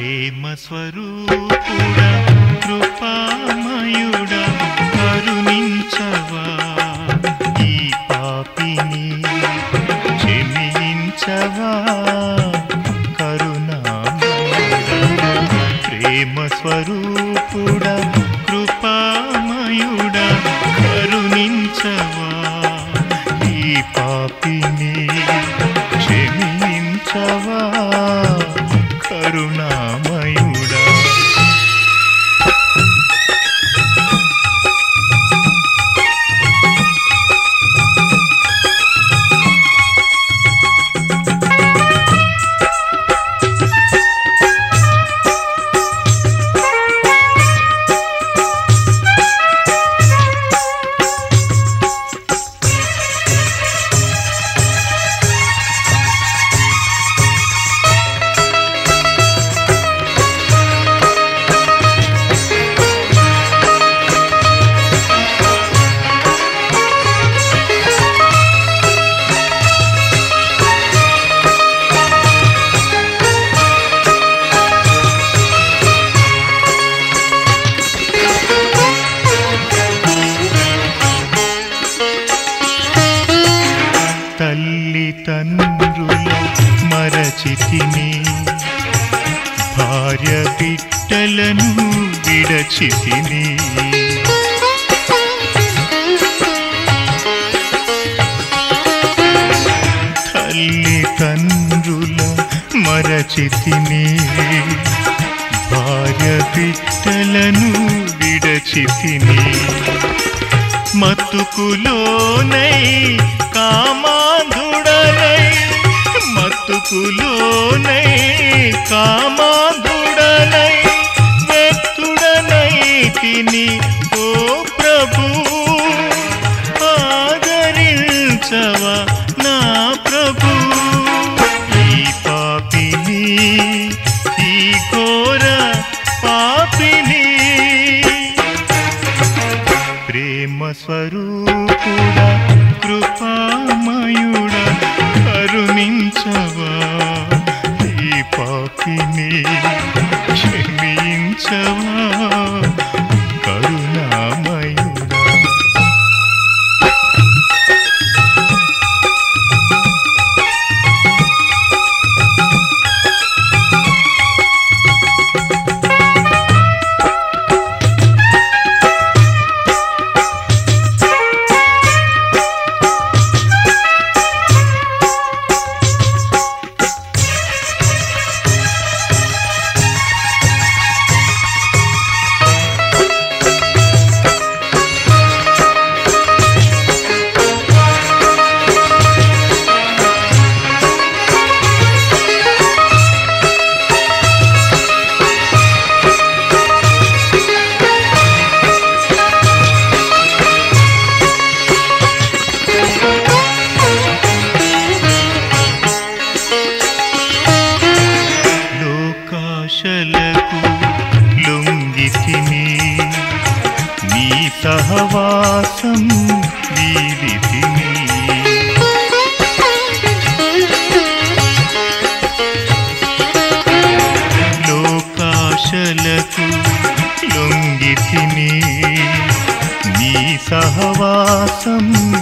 ప్రేమ స్వరూపుడా కృపామయుడా కరుణించవా ఈ పాపిని క్షమించవా కరుణామయుడా ప్రేమ స్వరూపుడా కృపామయుడా కరుణించవా ఈ పాపిని క్షమించవా కరుణామయుడా తల్లి తండ్రుల మరచితిని భార్య బిడ్డలను విడచితిని తల్లి తండ్రుల మరచితిని భార్య బిడ్డలను విడచితిని మతుకులోనై కామాంధుడనై మతుకులోనై కామాంధుడనై వ్యక్తుడనై తిని ఓ ప్రభు ఆదరించవా నా ప్రభు ఈ పాపిని ఈ ఘోర పాపిని ప్రేమ స్వరూపుడా కృపామయుడా కరుణించవా ఈ పాపిని క్షమించవా కరుణామయుడా లోకాశలకు లొంగితిని నీ సహవాసం వీడితిని లోకాశలకు లొంగితిని నీ సహవాసం